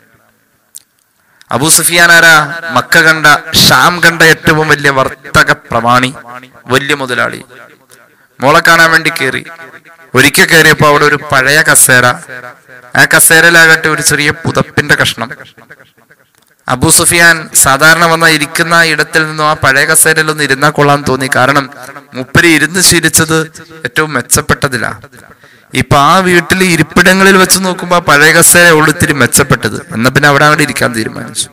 അബൂ സുഫിയാൻ ആരാ മക്ക കണ്ട ഷാം കണ്ട ഏറ്റവും വലിയ വർത്തക പ്രമാണി വലിയ മുതലാളി മോളെ കാണാൻ വേണ്ടി കയറി ഒരിക്കൽ കയറിയപ്പോ അവിടെ ഒരു പഴയ കസേര ആ കസേരയിലാകട്ടെ ഒരു ചെറിയ പുതപ്പിന്റെ കഷ്ണം അബൂ സുഫിയാൻ സാധാരണ വന്ന ഇരിക്കുന്ന ഇടത്തിൽ നിന്നും ആ പഴയ കസേരയിൽ ഒന്ന് ഇരുന്നാൽ കൊള്ളാൻ തോന്നി കാരണം മുപ്പര് ഇരുന്ന് ശീലിച്ചത് ഏറ്റവും മെച്ചപ്പെട്ടതിലാ ഇപ്പൊ ആ വീട്ടിൽ ഇരിപ്പിടങ്ങളിൽ വെച്ച് നോക്കുമ്പോ ആ പഴയ കസേര ഉള്ളിത്തിരി മെച്ചപ്പെട്ടത് എന്നാ പിന്നെ അവിടെ അവിടെ ഇരിക്കാൻ തീരുമാനിച്ചു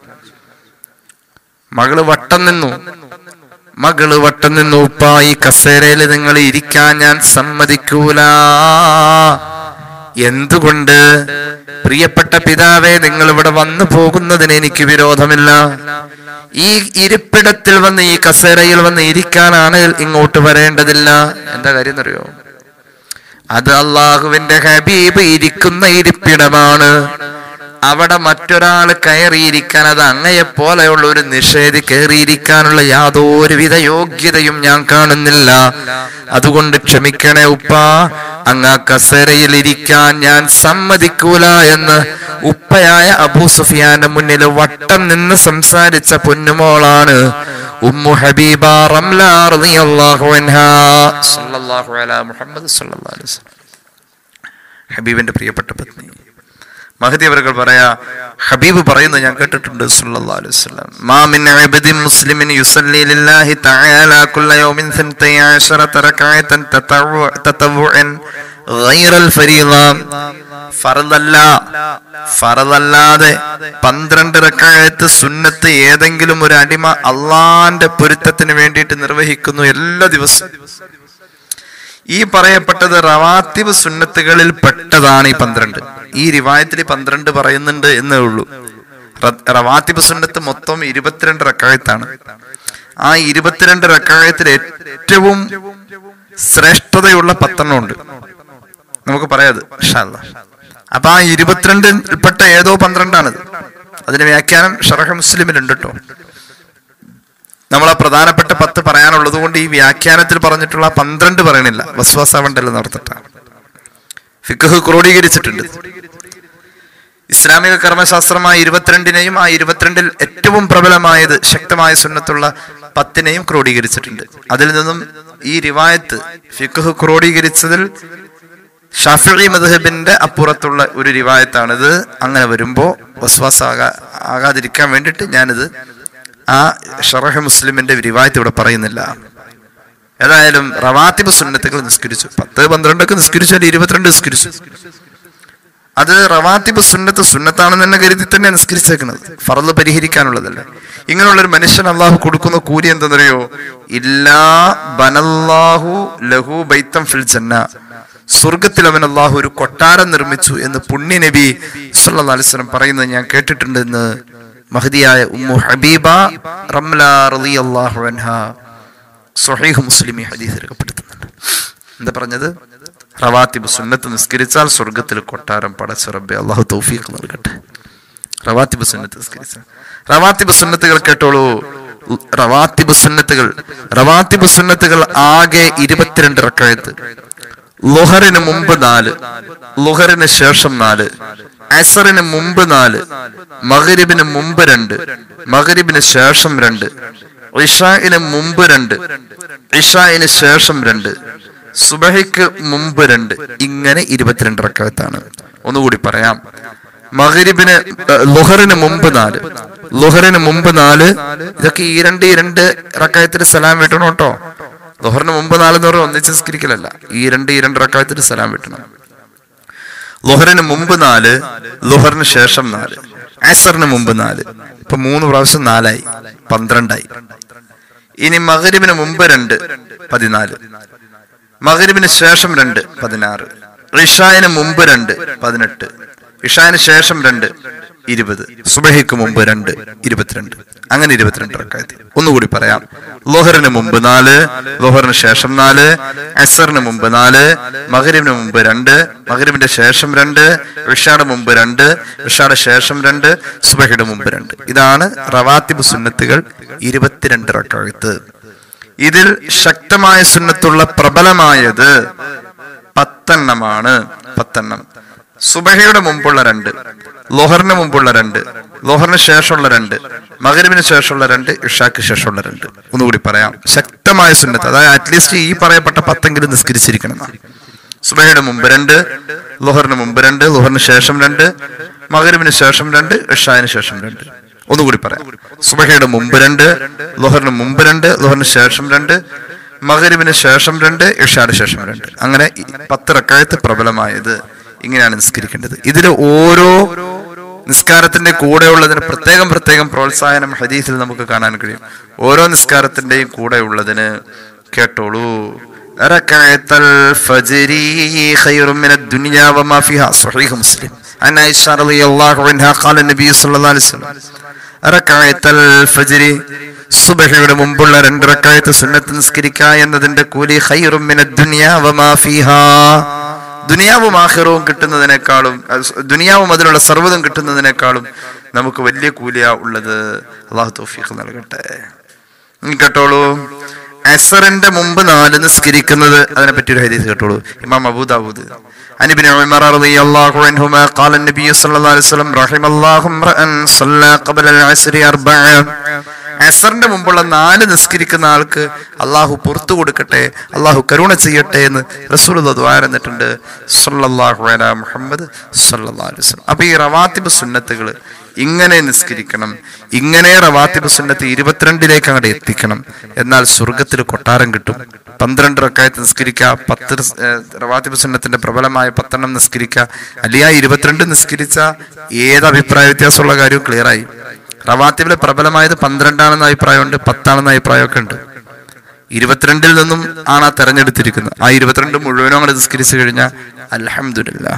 മകള് വട്ടം നിന്നു മകള് വട്ടം നിന്നു ഉപ്പ ഈ കസേരയിൽ നിങ്ങൾ ഇരിക്കാൻ ഞാൻ സമ്മതിക്കൂല എന്തുകൊണ്ട് പ്രിയപ്പെട്ട പിതാവേ നിങ്ങൾ ഇവിടെ വന്നു പോകുന്നതിന് എനിക്ക് വിരോധമില്ല ഈ ഇരിപ്പിടത്തിൽ വന്ന് ഈ കസേരയിൽ വന്ന് ഇരിക്കാനാണ് ഇങ്ങോട്ട് വരേണ്ടതില്ല എന്താ കാര്യം എന്നറിയോ അത് അള്ളാഹുവിന്റെ ഹബീബ് ഇരിക്കുന്ന ഇരിപ്പിടമാണ് അവിടെ മറ്റൊരാൾ കയറിയിരിക്കാൻ അത് അങ്ങയെ പോലെയുള്ള ഒരു നിഷേധി കയറിയിരിക്കാനുള്ള യാതൊരുവിധ യോഗ്യതയും ഞാൻ കാണുന്നില്ല അതുകൊണ്ട് ക്ഷമിക്കണേ ഉപ്പ അങ്ങ് ആ കസേരയിൽ ഇരിക്കാൻ ഞാൻ സമ്മതിക്കൂല എന്ന് ഉപ്പയായ അബൂ സുഫിയാന്റെ മുന്നിൽ വട്ടം നിന്ന് സംസാരിച്ച പൊന്നുമോളാണ് ഉമ്മു ഹബീബ റംല റളിയല്ലാഹു അൻഹാ സല്ലല്ലാഹു അലാ മുഹമ്മദ് സല്ലല്ലാഹു അലൈഹി വസല്ലം ഹബീബിന്റെ പ്രിയപ്പെട്ട പത്നി മഹദി അവர்கள் പറയാ ഹബീബ് പറയുന്നത് ഞാൻ കേട്ടിട്ടുണ്ട് സല്ലല്ലാഹു അലൈഹി വസല്ലം മാ മിൻ അബ്ദിൻ മുസ്ലിമിൻ യുസല്ലി ലില്ലാഹി തആല കുല്ല യൗമിൻ 12 റകഅതൻ തതവ്വുഅൻ غير الفريضة ഫറദല്ല ഫറദല്ലാതെ പന്ത്രണ്ട് റക്കായത്ത് സുന്നത്ത് ഏതെങ്കിലും ഒരു അടിമ അള്ളാന്റെ പൊരുത്തത്തിന് വേണ്ടിയിട്ട് നിർവഹിക്കുന്നു എല്ലാ ദിവസവും ഈ പറയപ്പെട്ടത് റവാത്തിബ് സുന്നത്തുകളിൽ പെട്ടതാണ് ഈ പന്ത്രണ്ട് ഈ റിവായത്തിൽ പന്ത്രണ്ട് പറയുന്നുണ്ട് എന്നേ ഉള്ളൂ റ- റവാത്തിബ് സുന്നത്ത് മൊത്തം ഇരുപത്തിരണ്ട് റക്കായത്താണ് ആ ഇരുപത്തിരണ്ട് റക്കായത്തിൽ ഏറ്റവും ശ്രേഷ്ഠതയുള്ള പത്തെണ്ണം ഉണ്ട് നമുക്ക് പറയാത് ഇൻഷാല്ലാ. അപ്പൊ ആ ഇരുപത്തിരണ്ടിൽപ്പെട്ട ഏതോ പന്ത്രണ്ടാണിത് അതിന് വ്യാഖ്യാനം ഷറഹ മുസ്ലിമിലുണ്ട് കേട്ടോ നമ്മൾ ആ പ്രധാനപ്പെട്ട പത്ത് പറയാനുള്ളത് കൊണ്ട് ഈ വ്യാഖ്യാനത്തിൽ പറഞ്ഞിട്ടുള്ള ആ പന്ത്രണ്ട് പറയണില്ല വസ്വാസാവണ്ടല്ലോ നടത്തട്ട ഫിഖ് ക്രോഡീകരിച്ചിട്ടുണ്ട് ഇസ്ലാമിക കർമ്മശാസ്ത്രമായ ഇരുപത്തിരണ്ടിനെയും ആ ഇരുപത്തിരണ്ടിൽ ഏറ്റവും പ്രബലമായത് ശക്തമായ സുന്നത്തുള്ള പത്തിനെയും ക്രോഡീകരിച്ചിട്ടുണ്ട് അതിൽ നിന്നും ഈ റിവായത്ത് ഫിഖ് ക്രോഡീകരിച്ചതിൽ ഷാഫി മദ്ഹബിന്റെ അപ്പുറത്തുള്ള ഒരു റിവായത്താണിത് അങ്ങനെ വരുമ്പോ വസ്വാസ് ആകാ ആകാതിരിക്കാൻ വേണ്ടിയിട്ട് ഞാനിത് ആ ഷറഹ് മുസ്ലിമിന്റെ റിവായത്ത് ഇവിടെ പറയുന്നില്ല ഏതായാലും റവാത്തിബ് സുന്നത്തുകൾ നിസ്കരിച്ചു പത്ത് പന്ത്രണ്ടൊക്കെ നിസ്കരിച്ചാൽ ഇരുപത്തിരണ്ട് നിസ്കരിച്ചു അത് റവാത്തിബ് സുന്നത്ത് സുന്നത്താണെന്ന് തന്നെ കരുതി തന്നെ നിസ്കരിച്ചേക്കുന്നത് ഫറല് പരിഹരിക്കാനുള്ളതല്ല ഇങ്ങനെയുള്ള ഒരു മനുഷ്യൻ അള്ളാഹു കൊടുക്കുന്ന കൂലി എന്തെന്നറിയോ ഇല്ലാ ബനല്ലാഹു ലഹു ബൈത്തം ഫിൽ ജന്ന സ്വർഗത്തിൽ അവൻ അള്ളാഹു ഒരു കൊട്ടാരം നിർമ്മിച്ചു എന്ന് പുണ്യ നബി സല്ലല്ലാഹു അലൈഹി വസല്ലം പറയുന്നത് ഞാൻ കേട്ടിട്ടുണ്ട് എന്ന് മഹദിയായ ഉമ്മു ഹബീബ റംല റളിയല്ലാഹു അൻഹ സ്വഹീഹ് മുസ്ലിം ഈ ഹദീസ് രേഖപ്പെടുത്തുന്നുണ്ട് എന്താ പറഞ്ഞത് റവാത്തിബ് സുന്നത്ത് നിസ്കരിച്ചാൽ സ്വർഗത്തിൽ കൊട്ടാരം പടച്ച റബ്ബെ അള്ളാഹു തൗഫീഖ് നൽകട്ടെ റവാത്തിബ് സുന്നത്ത് നിസ്കരിച്ചാൽ റവാത്തിബ് സുന്നത്തുകൾ കേട്ടോളൂ റവാത്തിബ് സുന്നത്തുകൾ റവാത്തിബ് സുന്നത്തുകൾ ആകെ ഇരുപത്തിരണ്ട് റക്കായത്ത് ലുഹറിന് മുമ്പ് നാല് ലുഹറിന് ശേഷം നാല് അസറിന് മുമ്പ് നാല് മഗ്രിബിന് മുമ്പ് രണ്ട് മഗ്രിബിന് ശേഷം രണ്ട് ഇഷായിന് മുമ്പ് രണ്ട് ഇഷായിന് ശേഷം രണ്ട് സുബഹിക്ക് മുമ്പ് രണ്ട് ഇങ്ങനെ ഇരുപത്തിരണ്ട് റക്കായത്താണ് ഒന്നുകൂടി പറയാം മഗ്രിബിന് ഏഹ്, ലുഹറിന് മുമ്പ് നാല് ലുഹറിന് മുമ്പ് നാല് ഇതൊക്കെ ഈ രണ്ട് ഈ രണ്ട് റക്കായത്തിന് സലാം വിട്ടണം കേട്ടോ ലുഹറിന് മുമ്പ് നാല് എന്ന് പറഞ്ഞാൽ ഒന്നിച്ച് നിസ്കരിക്കലല്ല ഈ രണ്ട് ഈ രണ്ട് റക്കായത്തിന് സലാം വിട്ടണം ലുഹറിന് മുമ്പ് നാല് ലുഹറിന് ശേഷം നാല് അസറിന് മുമ്പ് നാല് ഇപ്പൊ മൂന്ന് പ്രാവശ്യം നാലായി പന്ത്രണ്ടായി ഇനി മകരിബിന് മുമ്പ് രണ്ട് പതിനാല് മകരിബിന് ശേഷം രണ്ട് പതിനാറ് ഇഷായിന് മുമ്പ് രണ്ട് പതിനെട്ട് ഇഷായിന് ശേഷം രണ്ട് ഇരുപത് സുബഹിക്ക് മുമ്പ് രണ്ട് ഇരുപത്തിരണ്ട് അങ്ങനെ ഇരുപത്തിരണ്ട് റക്കായത്ത് ഒന്നുകൂടി പറയാം ലോഹറിന് മുമ്പ് നാല് ലോഹറിന് ശേഷം നാല് അസറിന് മുമ്പ് നാല് മകരിബിന് മുമ്പ് രണ്ട് മകരിബിന്റെ ശേഷം രണ്ട് ഇഷായുടെ മുമ്പ് രണ്ട് ഇഷായുടെ ശേഷം രണ്ട് സുബഹിയുടെ മുമ്പ് രണ്ട് ഇതാണ് റവാത്തിബ് സുന്നത്തുകൾ ഇരുപത്തിരണ്ട് റക്കായത്ത് ഇതിൽ ശക്തമായ സുന്നത്തുള്ള പ്രബലമായത് പത്തെണ്ണമാണ് പത്തെണ്ണം സുബഹയുടെ മുമ്പുള്ള രണ്ട് ലോഹറിന് മുമ്പുള്ള രണ്ട് ലോഹറിന് ശേഷമുള്ള രണ്ട് മകരിബിന് ശേഷമുള്ള രണ്ട് ഇഷാക്ക് ശേഷമുള്ള രണ്ട് ഒന്നുകൂടി പറയാം ശക്തമായ സുന്നത്ത് അതായത് അറ്റ്ലീസ്റ്റ് ഈ പറയപ്പെട്ട പത്തെങ്കിലും നിസ്കരിച്ചിരിക്കണം എന്നാ. സുബഹയുടെ മുമ്പ് രണ്ട് ലോഹറിന് മുമ്പ് രണ്ട് ലോഹറിന് ശേഷം രണ്ട് മകരിബിന് ശേഷം രണ്ട് ഇഷാന് ശേഷം രണ്ട് ഒന്നുകൂടി പറയാം സുബഹയുടെ മുമ്പ് രണ്ട് ലോഹറിന് മുമ്പ് രണ്ട് ലോഹറിന് ശേഷം രണ്ട് മകരിബിന് ശേഷം രണ്ട് ഇഷാന് ശേഷം രണ്ട് അങ്ങനെ ഈ പത്ത് റക്കായത്ത് പ്രബലമായത് ഇങ്ങനെയാണ് നിസ്കരിക്കേണ്ടത് ഇതിൽ ഓരോ നിസ്കാരത്തിന്റെ കൂടെ ഉള്ളതിന് പ്രത്യേകം പ്രത്യേകം പ്രോത്സാഹനം ഹദീസിൽ നമുക്ക് കാണാൻ കഴിയും ഓരോ നിസ്കാരത്തിന്റെയും കൂടെ ഉള്ളതിന് കേട്ടോളൂ ركعة الفجر خير من الدنيا وما فيها صحيح مسلم عن عائشة رضي الله عنها قال النبي صلى الله عليه وسلم ركعة الفجر സുബഹയുടെ മുമ്പുള്ള രണ്ട് റക്കായത്ത് സുന്നത്ത് നിസ്കരിക്കുക എന്നതിന്റെ കൂലി ഖൈറും മിന ദുനിയാ വമാ ഫീഹാ ദുനിയാവും ആഖിറവും കിട്ടുന്നതിനേക്കാളും അത് സ് ദുനിയാവും അതിലുള്ള സർവ്വതും കിട്ടുന്നതിനേക്കാളും നമുക്ക് വലിയ കൂലിയാ ഉള്ളത് അള്ളാഹു തൗഫീഖ് നൽകട്ടെ ഉം കേട്ടോളൂ അസറിന്റെ മുമ്പ് നാല് നിസ്കരിക്കുന്നത് അതിനെ പറ്റി ഒരു ഹദീസ് കേട്ടോളൂ ഇമാം അബൂദാവൂദ് عن ابن عمر رضي الله عنهما قال النبي صلى الله عليه وسلم رحم الله امرأ صلى قبل العصر أربعة അസറിന്റെ മുമ്പുള്ള നാല് നിസ്കരിക്കുന്ന ആൾക്ക് അള്ളാഹു പുറത്തു കൊടുക്കട്ടെ അള്ളാഹു കരുണ ചെയ്യട്ടെ എന്ന് റസൂൽ ദ്വാരന്നിട്ടുണ്ട് സല്ലല്ലാഹു അലാ മുഹമ്മദ് സല്ലല്ലാഹു അലൈഹി വസല്ലം അപ്പൊ ഈ റവാത്തിബ് സുന്നത്തുകൾ ഇങ്ങനെ നിസ്കരിക്കണം ഇങ്ങനെ റവാത്തിബ് സുന്നത്ത് ഇരുപത്തിരണ്ടിലേക്ക് അങ്ങോട്ട് എത്തിക്കണം എന്നാൽ സ്വർഗത്തിൽ കൊട്ടാരം കിട്ടും പന്ത്രണ്ട് റക്കായത്ത് നിസ്കരിക്കുക പത്ത് സ്- ഏഹ് റവാത്തിബ് സുന്നത്തിന്റെ പ്രബലമായ പത്തെണ്ണം നിസ്കരിക്കുക അല്ലെങ്കിൽ ആ ഇരുപത്തിരണ്ട് നിസ്കരിച്ച ഏത് അഭിപ്രായ വ്യത്യാസമുള്ള കാര്യവും ക്ലിയർ ആയി റവാത്തിബിലെ പ്രബലമായത് പന്ത്രണ്ടാണെന്ന അഭിപ്രായമുണ്ട് പത്താണെന്ന അഭിപ്രായമൊക്കെ ഉണ്ട് ഇരുപത്തിരണ്ടിൽ നിന്നും ആണ് ആ തെരഞ്ഞെടുത്തിരിക്കുന്നത് ആ ഇരുപത്തിരണ്ട് മുഴുവനും അങ്ങോട്ട് നിസ്കരിച്ചു കഴിഞ്ഞാൽ അൽഹംദുലില്ലാ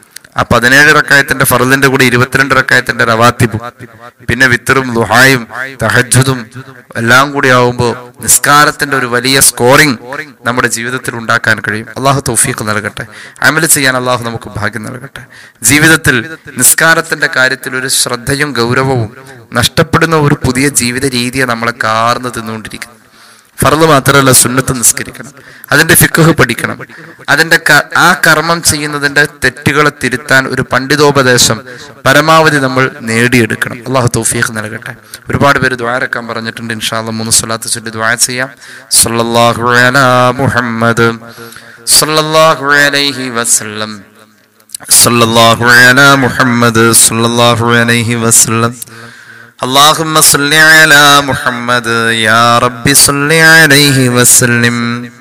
ആ പതിനേഴ് റക്കായത്തിന്റെ ഫറദിന്റെ കൂടെ ഇരുപത്തിരണ്ട് റക്കായത്തിന്റെ റവാത്തിബും പിന്നെ വിത്തറും ലുഹായും തഹജുദും എല്ലാം കൂടി ആവുമ്പോൾ നിസ്കാരത്തിന്റെ ഒരു വലിയ സ്കോറിംഗ് നമ്മുടെ ജീവിതത്തിൽ ഉണ്ടാക്കാൻ കഴിയും അള്ളാഹു തൗഫീഖ് നൽകട്ടെ അമല് ചെയ്യാൻ അള്ളാഹു നമുക്ക് ഭാഗ്യം നൽകട്ടെ ജീവിതത്തിൽ നിസ്കാരത്തിന്റെ കാര്യത്തിൽ ഒരു ശ്രദ്ധയും ഗൗരവവും നഷ്ടപ്പെടുന്ന ഒരു പുതിയ ജീവിത രീതിയെ നമ്മളെ കാർന്ന് തിന്നുകൊണ്ടിരിക്കുന്നു ഫർദ് മാത്രമല്ല സുന്നത്ത് നിസ്കരിക്കണം അതിന്റെ ഫിക്കുഹ് പഠിക്കണം അതിന്റെ ക- ആ കർമ്മം ചെയ്യുന്നതിന്റെ തെറ്റുകളെ തിരുത്താൻ ഒരു പണ്ഡിതോപദേശം പരമാവധി നമ്മൾ നേടിയെടുക്കണം അള്ളാഹു തൗഫീഖ് നൽകട്ടെ ഒരുപാട് പേര് ദ്വാരക്കാൻ പറഞ്ഞിട്ടുണ്ട് ഇൻഷാല്ല മൂന്ന് സ്വലാത്ത് ചൊല്ലി ദ്വാര ചെയ്യാം സല്ലല്ലാഹു അലാ മുഹമ്മദ് സല്ലല്ലാഹു അലൈഹി വസല്ലം സല്ലല്ലാഹു അലാ മുഹമ്മദ് സല്ലല്ലാഹു അലൈഹി വസല്ലം اللهم صل على محمد يا رب صل عليه وسلم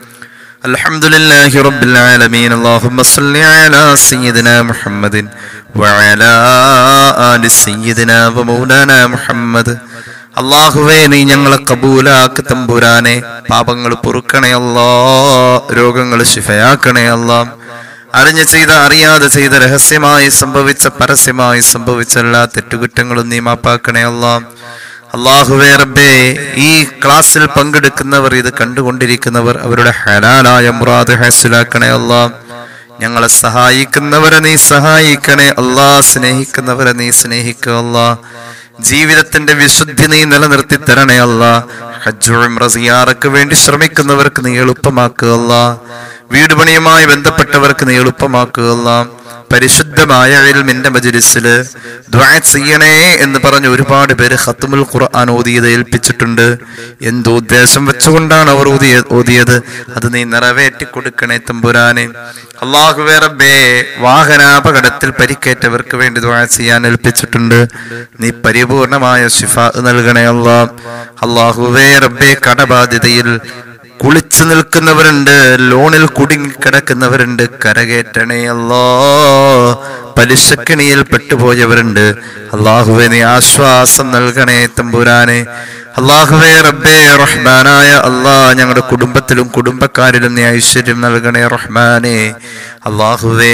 الحمد لله رب العالمين اللهم صل على سيدنا محمد وعلى آل سيدنا ومولانا محمد അള്ളാഹുവേ നീ ഞങ്ങളെ കബൂലാക്ക് തമ്പുരാനെ പാപങ്ങൾ പൊറുക്കണേ അല്ലാ രോഗങ്ങൾ ശിഫയാക്കണേ അല്ലാ അറിഞ്ഞ് ചെയ്ത അറിയാതെ ചെയ്ത രഹസ്യമായി സംഭവിച്ച പരസ്യമായി സംഭവിച്ച എല്ലാ തെറ്റുകുറ്റങ്ങളും നീ മാപ്പാക്കണേ അല്ലാ അള്ളാഹുവേ റബ്ബേ ഈ ക്ലാസ്സിൽ പങ്കെടുക്കുന്നവർ ഇത് കണ്ടുകൊണ്ടിരിക്കുന്നവർ അവരുടെ ഹലാലായ മുറാദ് ഹാസിലാക്കണേ അല്ലാ ഞങ്ങളെ സഹായിക്കുന്നവരെ നീ സഹായിക്കണേ അല്ലാ സ്നേഹിക്കുന്നവരെ നീ സ്നേഹിക്കുക അല്ലാ ജീവിതത്തിന്റെ വിശുദ്ധി നീ നിലനിർത്തി തരണേ അല്ല ഹജ്ജും റസിയാറക്ക് വേണ്ടി ശ്രമിക്കുന്നവർക്ക് നീ എളുപ്പമാക്കുക അല്ല വീട് പണിയുമായി ബന്ധപ്പെട്ടവർക്ക് നീ എളുപ്പമാക്കുക അല്ല പരിശുദ്ധമായ ഇൽമിന്റെ മജ്ലിസില് ദുആ ചെയ്യണേ എന്ന് പറഞ്ഞ് ഒരുപാട് പേര് ഖത്മുൽ ഖുർആൻ ഓതിയത് ഏൽപ്പിച്ചിട്ടുണ്ട് എന്ത് ഉദ്ദേശം വെച്ചുകൊണ്ടാണ് അവർ ഓതിയ ഓതിയത് അത് നീ നിറവേറ്റി കൊടുക്കണേ തമ്പുരാനെ അള്ളാഹുവേ റബ്ബേ വാഹനാപകടത്തിൽ പരിക്കേറ്റവർക്ക് വേണ്ടി ദുആ ചെയ്യാൻ ഏൽപ്പിച്ചിട്ടുണ്ട് നീ പരിപൂർണമായ ശിഫ നൽകണേ അല്ലാ അള്ളാഹുവേ റബ്ബേ കടബാധ്യതയിൽ കുളിച്ചു നിൽക്കുന്നവരുണ്ട് ലോണിൽ കുടുങ്ങിക്കിടക്കുന്നവരുണ്ട് കരകയറ്റണേ അല്ലോ പലിശക്കിണിയിൽ പെട്ടുപോയവരുണ്ട് അള്ളാഹുവെ നീ ആശ്വാസം നൽകണേ തമ്പുരാനെ അള്ളാഹുവേ റബ്ബേ റഹ്മാനായ അള്ളാ ഞങ്ങളുടെ കുടുംബത്തിലും കുടുംബക്കാരിലും നീ ഐശ്വര്യം നൽകണേ റഹ്മാനെ അള്ളാഹുവേ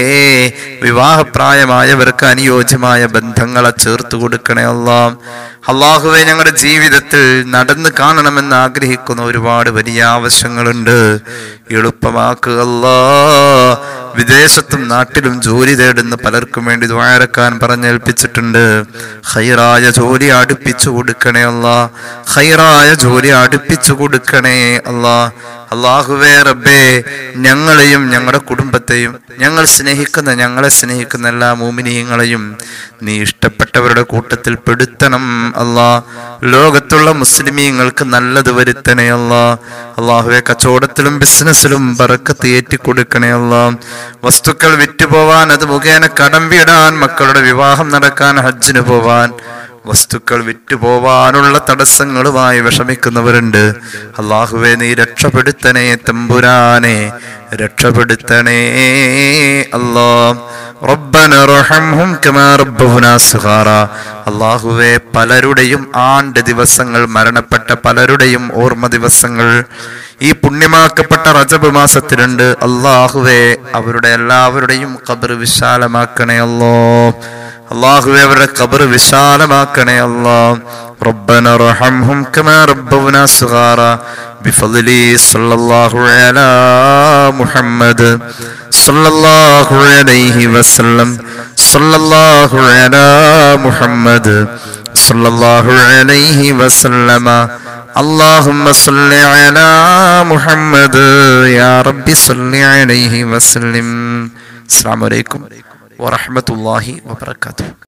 വിവാഹപ്രായമായവർക്ക് അനുയോജ്യമായ ബന്ധങ്ങളെ ചേർത്ത് കൊടുക്കണേ അല്ലാ അള്ളാഹുവെ ഞങ്ങളുടെ ജീവിതത്തിൽ നടന്നു കാണണമെന്ന് ആഗ്രഹിക്കുന്ന ഒരുപാട് വലിയ ആവശ്യങ്ങളുണ്ട് എളുപ്പമാക്കുക അല്ലാ വിദേശത്തും നാട്ടിലും ജോലി തേടുന്ന പലർക്കും വേണ്ടി ദ്വാരക്കാൻ പറഞ്ഞേൽപ്പിച്ചിട്ടുണ്ട് ഹൈറായ ജോലി അടുപ്പിച്ചു കൊടുക്കണേ അല്ല ഹൈറായ ജോലി അടുപ്പിച്ചു കൊടുക്കണേ അല്ല അള്ളാഹുവേ റബ്ബേ ഞങ്ങളെയും ഞങ്ങളുടെ കുടുംബത്തെയും ഞങ്ങൾ സ്നേഹിക്കുന്ന ഞങ്ങളെ സ്നേഹിക്കുന്ന എല്ലാ മോമിനിയങ്ങളെയും നീ ഇഷ്ടപ്പെട്ടവരുടെ കൂട്ടത്തിൽ പെടുത്തണം അല്ലാ ലോകത്തുള്ള മുസ്ലിമീങ്ങൾക്ക് നല്ലത് വരുത്തണേ അല്ലാ അള്ളാഹുവെ കച്ചവടത്തിലും ബിസിനസ്സിലും ബറക്കത്ത് ഏറ്റിക്കൊടുക്കണേ അല്ലാ വസ്തുക്കൾ വിറ്റുപോവാൻ അത് മുഖേന കടം വീടാൻ മക്കളുടെ വിവാഹം നടക്കാൻ ഹജ്ജിന് പോവാൻ വസ്തുക്കൾ വിറ്റുപോവാനുള്ള തടസ്സങ്ങളുമായി വിഷമിക്കുന്നവരുണ്ട് അള്ളാഹുവെ നീ രക്ഷപ്പെടുത്തണേ തമ്പുരാനെ രക്ഷപ്പെടുത്തണേ അല്ലാ റബ്ബന റഹംഹും കമാ റബ്ബഹുനാ സുഗാറ അള്ളാഹുവെ പലരുടെയും ആണ്ട് ദിവസങ്ങൾ മരണപ്പെട്ട പലരുടെയും ഓർമ്മ ദിവസങ്ങൾ ഈ പുണ്യമാക്കപ്പെട്ട റജബ് മാസത്തിലുണ്ട് അള്ളാഹുവേ അവരുടെ എല്ലാവരുടെയും ഖബർ വിശാലമാക്കണേ അല്ലോ അള്ളാഹുവെ അവരുടെ ഖബർ വിശാലമാക്കണേ അല്ലോ ربنا ارحمهم كما ربونا صغارا بفضل صلى الله على محمد صلى الله عليه وسلم صلى الله على محمد صلى الله عليه وسلم اللهم صل على محمد يا رب صل عليه وسلم السلام عليكم ورحمة الله وبركاته